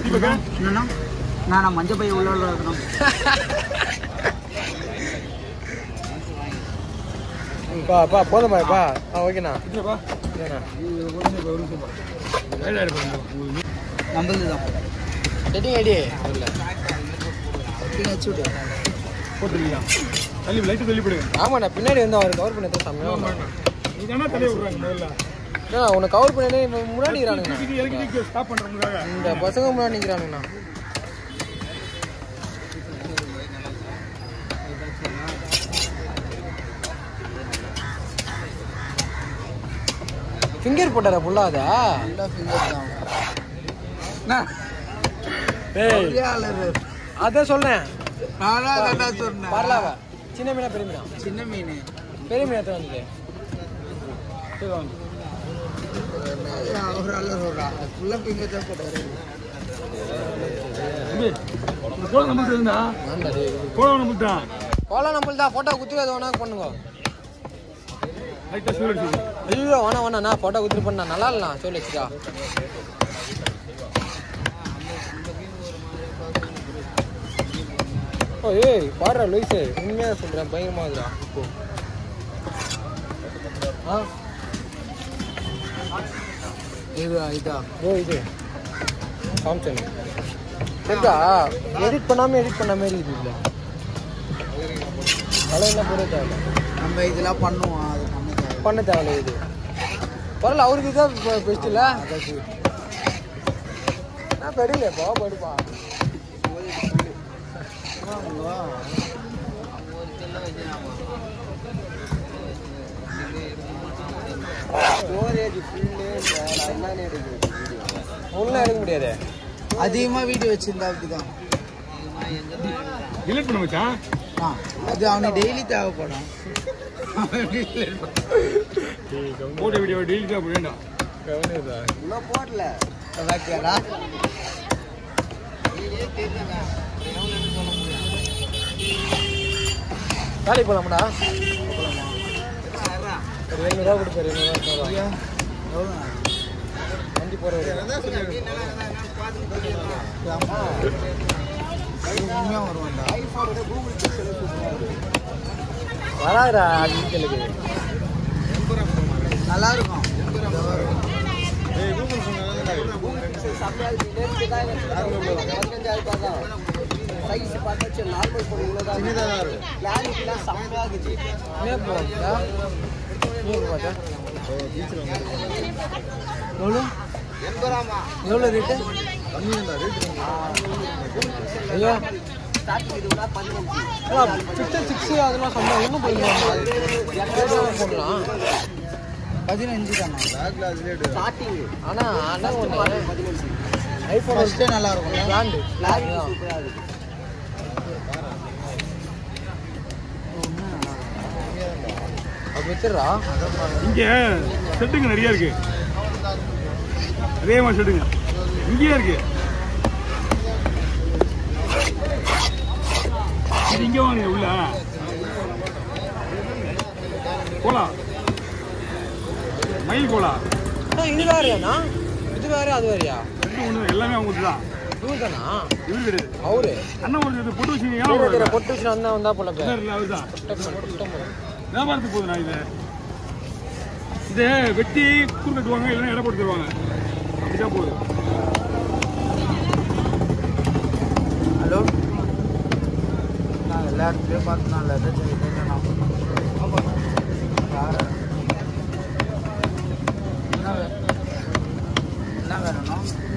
என்னண்ணா நான் மஞ்சள் பைய உள்ள உள்ள இருக்கணும் பா பா போதுமாப்பா ஆ ஓகேண்ணா இதுப்பா சரிண்ணா இது ஒரு நிமிஷம் ஒரு நிமிஷம் பா. வேலையா இருப்பாங்க உங்களுக்கு நம்மளது தான் செட்டிங் ஐடி இல்லை நீங்கள் வச்சு விடு போட்டுருக்கியா தள்ளி லைட்டு தள்ளி போடுங்க ஆமாண்ணா பின்னாடி வந்து அவர் கவர் பண்ணி செம்மையாக நீ தானே தலையை விட்றாங்க முதல்ல அண்ணா உன்னை கவர் பண்ணி முன்னாடி இருக்கிறானுங்கண்ணா தூக்கி இறக்கி நிக்க ஸ்டாப் பண்ணுறதுக்காக இந்த பசங்க முன்னாடி நிற்கிறானுங்கண்ணா ஃபிங்கர் போட்டாரா புல்லாத ஃபுல்லாக ஃபிங்கர் தான் ஏய் பொறியாளர் அதான் சொன்னேன் நானா தான் சொன்னேன் வரலாவா சின்ன மீனா பெரிய மீனா சின்ன மீன் பெரிய மீன் எத்தனை வந்துட்டு சரி வாங்க ஒரு ஆள் ஒரு ஆள் ஃபுல்லாக ஃபிங்கர் தான் போட்டாரு தம்பி இந்த கோலம் நம்மள்ட்ட இருந்தா கோலம் நம்மள்ட்ட கோலம் நம்மள்தான் தான் ஃபோட்டோ குத்தி அதை வேணா பண்ணுங்க லைட்டாக சூழல் அடிச்சுது ஐயோ வேணா வேணா நான் ஃபோட்டோ குத்தி பண்ணா நல்லா இல்லைண்ணா சொல்லி வச்சுக்கா ஓ ஏய் பாடுறா லூயிஸு உண்மையாக சொல்கிறேன் பயங்கரமாக இருக்குடா இப்போ ஆ இது இதா ஓ இது சாம்சங் சரிக்கா எடிட் பண்ணாமல் எடிட் பண்ண மாதிரி இது இல்லை கலர் என்ன போட தேவை நம்ம இதெல்லாம் பண்ணுவோம் அது பண்ண தேவை பண்ண தேவையில்ல இது பரவாயில்ல அவருக்கு தான் பெஸ்ட் இல்லை நான் பெரியலப்பா படுப்பா ஒன்றும் எடுக்க முடியாது அதிகமாக வீடியோ வச்சிருந்தா அப்படிதான் டிலீட் பண்ண மச்சான் ஆ அது அவனுக்கு டெய்லி தேவைப்படும் அவன் வீட்டுல இருப்பான். போட்ட வீடியோ டெய்லி தான் வேண்டாம் இன்னும் போடல ஓகேடா வேலைக்கு போகலாம்டா ஒரு எழுநூறுவா கொடுப்பாரு எழுநூறுவா எவ்வளோ வண்டி போகிறவர் உண்மையாக வருவான்டா வராதுடா அடிக்கலுக்கு நல்லா இருக்கும் என்ன போகிறா நீ பார்த்தா எவ்வளோ எவ்வளோ ரேட்டு ஐயா சிக்ஸ் சிக்ஸ் அதெல்லாம் சம்பளம் ஒன்றும் போயிடலாம் போடலாம் பதினஞ்சு தானே ஆனா ஆனா ஒன்று ஐஃபோன் ஃபஸ்ட்டே நல்லா இருக்கும் பிராண்டு அப்படி வச்சிடுறா இங்கே செட்டுங்க நிறைய இருக்கு அதே மாதிரி செட்டுங்க இங்கேயே இருக்கு இது இங்கே வாங்க உள்ள கோலா மயில் கோலா அண்ணா, இது வேறையாண்ணா இது வேற அது வேறையா ரெண்டு ஒன்று எல்லாமே அவங்களுக்கு தான் இவரு தானா இவரு கிடையாது அவரு அண்ணன் ஒரு இது பொட்டு வச்சுங்க தெரியல, தெரியல, ஞாபகம் பொட்டு வச்சு அண்ணா வந்தா போல பேர் இல்லை அவர் தான் குட்டம், குட்டம். வியாபாரத்துக்கு போகுதுண்ணா இது இதை வெட்டி கூறு கட்டுவாங்க இல்லைன்னா இடம் போட்டு தருவாங்க அப்படிதான் போகுது ஹலோ நான் எல்லா இடத்துலையும் பார்த்து நான் லெதர் ஜெயிட்டேன் யார் என்ன வே- என்ன வேணும்னா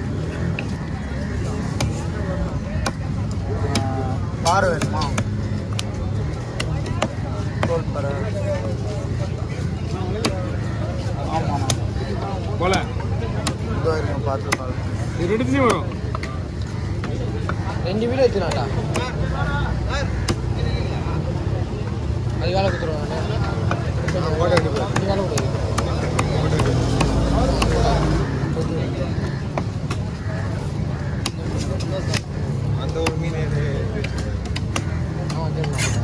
கார் வேணுமா டோல் பர ஆமாண்ணா போல இதோ இருங்க பார்த்து கால் இது ரெண்டுத்துலேயும் வரும் ரெண்டு வீடு வச்சுனாடா அது வேலை கொடுத்துருவாங்க இது வேலை கொடுக்குது அந்த ஒரு மீன் ஆ கேட்க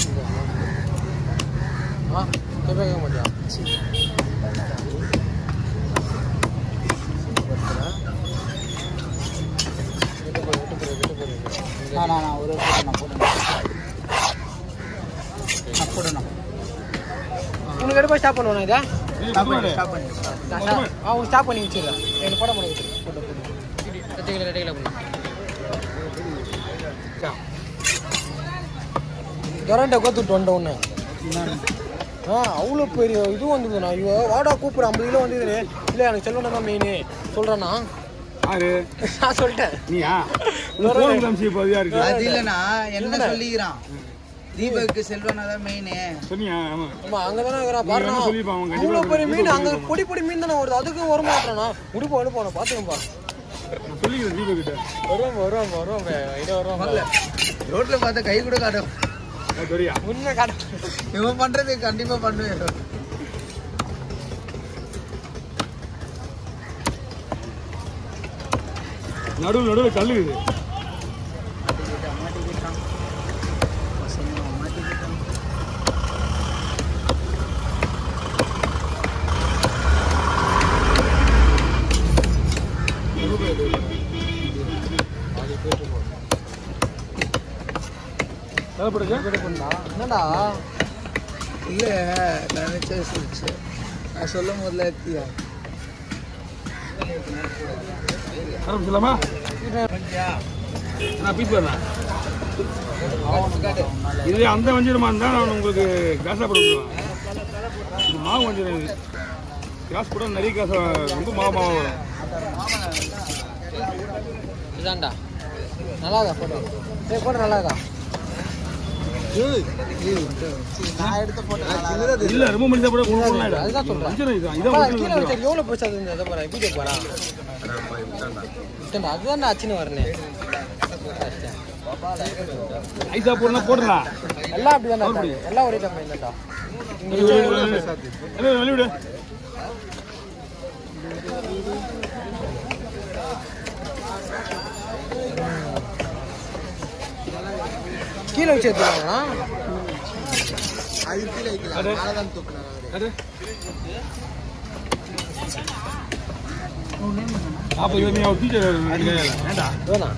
ஆ கேட்க மாட்டியா நான் நான் நான் ஒரு போடணும் போடணும் நான் போடணும் உனக்கு எடுப்பா ஸ்டாப் பண்ணுவேன் இதை ஏய், ஸ்டாப் பண்ணி குமாரு. ஸ்டாப் பண்ணி நான் stop- ஆ உங்க ஸ்டாப் பண்ணி வச்சிடுறேன் எனக்கு படம் பண்ணி வச்சிரு போட்டு போட்டு ரெட்டைகளை ரெட்டைகளை பண்ணு கரண்ட்டை கோத்துட்டு வந்துட்டேன் ஒன்று ஆ அவ்வளோ பெரிய இது வந்ததுண்ணா ஐயோ வாடா கூப்பிட்ற ஐம்பது கிலோ வந்தது இல்லை எனக்கு செல்வனை தான் மெயின் சொல்கிறேண்ணா யாரு நான் சொல்லிட்டேன் நீயா உனக்கு phone காமிச்சு இப்போ இதா இருக்கு அது இல்லைண்ணா என்ன சொல்லிக்கிறான் தீபக்கு செல்வனா தான் மெயின் சொன்னியா ஆமா ஆமா அங்கே தானே இருக்கிறான் நீ பாருண்ணா வேணா சொல்லிருப்பான், அவன் கண்டிப்பா அவ்வளோ பெரிய மீன் கண்டிப்பா அங்கே பொடி பொடி மீன் தானே வருது அதுக்கும் வர மாட்டேண்ணா உடுப்பா அனுப்பாண்ணா பார்த்துக்கம்பா நான் சொல்லிக்கிறேன் தீபக் கிட்ட வருவாங்க வருவாங்க வருவாங்க இதை வருவாங்க ரோட்ல பார்த்தா கை கூட காட்டும் அது தெரியா உண்மை காட்ட இவன் பண்றது கண்டிப்பா பண்ணுவேன் நடுவில் நடுவில் கல்லு இது தேவைப்படுங்க என்னடா இல்ல நினைச்சே சொல்லிச்சு நான் சொல்லும் போதுல எத்தியா ஆரம்பிச்சலாமா நான் பீஸ் வரேன் இது அந்த வஞ்சிரமா இருந்தால் நான் உங்களுக்கு காசா போடுவேன் இது மாவு வஞ்சிரம் இது காசு கூட நிறைய காசு ரொம்ப மாவு மாவு வரும் இதான்டா நல்லா இருக்கா போட்டோ ஏய் போட்டோ நல்லா இருக்கா நான் எடுத்த போட்டோ இல்ல ரொம்ப மனிதா கூட ஒன்றும் இல்லை அதுதான் சொல்றேன். வஞ்சிரம் இதுதான் அப்பா, இதான் கீழே வஞ்சிரம் வச்சு எவ்வளோ பைசா இருந்தது அதை பாரு வீடியோ பாரா விட்டேன்டா அதுதான் அச்சுன்னு வரனே ஐசா போடனா போடலாம் எல்லாம் அப்படிதான் எல்லாம் ஒரே டைம் இருந்தா வெளிவிடு கீழே வச்சு எடுத்துருவாங்களா அது கீழே வைக்கல மேலதான் தூக்குனாங்க அது நாற்பது பேர் நீ அவர் டீச்சர் வேண்டாம் வேணாம்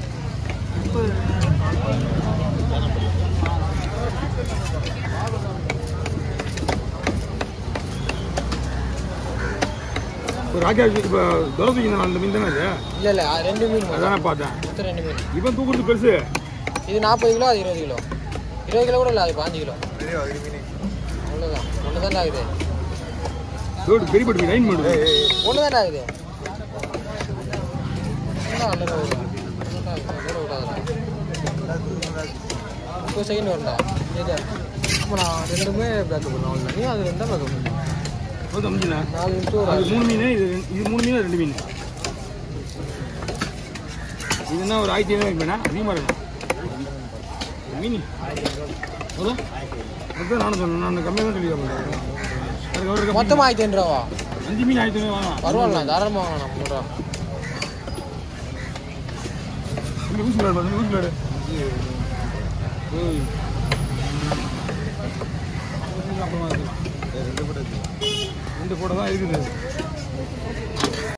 இப்போ ராஜா இப்போ தோசைக்கு அந்த மீன் தானே அது இல்ல இல்ல அது ரெண்டு மீன் அதான் நான் பார்த்தேன் மொத்தம் ரெண்டு மீன் இவன் தூக்குறது பெருசு இது நாற்பது கிலோ அது இருபது கிலோ இருபது கிலோ கூட இல்லை அது பாஞ்சு கிலோ அவ்வளோதான் ஒன்று தான் ஆகுது ரோடு பெரிய பட்டு லைன் பண்ணுது ஒன்று தான் ஆகுது ஒண்ணுதான் அல்ல வருது. ஒண்ணுதான் ஆகுது. அதோட விடாதுடா. முப்பது செகண்ட் வரும்டா எது ஆமா நான் ரெண்டுமே பேக்கப் பண்ணேன் அவ்வளோ நீ அது ரெண்டும் பேக்கப் பண்ணு போதும் அமைஞ்சுண்ணா நாலு நிமிஷம் ஒரு அது மூணு மீன் இது ரெண்டு- இது மூணு மீன் ரெண்டு மீன் இது என்ன ஒரு ஆயிரத்தி ஐநூறு மீனா அதிகமாக இருக்கும் மீன் எவ்வளோ அதுதான் நானும் சொன்னேன் நான் கம்மியாக தான் சொல்லி அதுக்கு ஒரு மொத்தமாக ஆயிரத்தி ஐநூறு ரூபா அஞ்சு மீன் ஆயிரத்தி ஐநூறு வாங்கலாம் பரவாயில்ல தாராளமாக வாங்கலாம் முந்நூறுவா இங்கே ஊசி விளையாடு பாரு, இங்க ஊசி விளையாடு ஏய். அப்புறமா எடுத்துக்கலாம். ரெண்டு போட்டோ தான் இருக்குது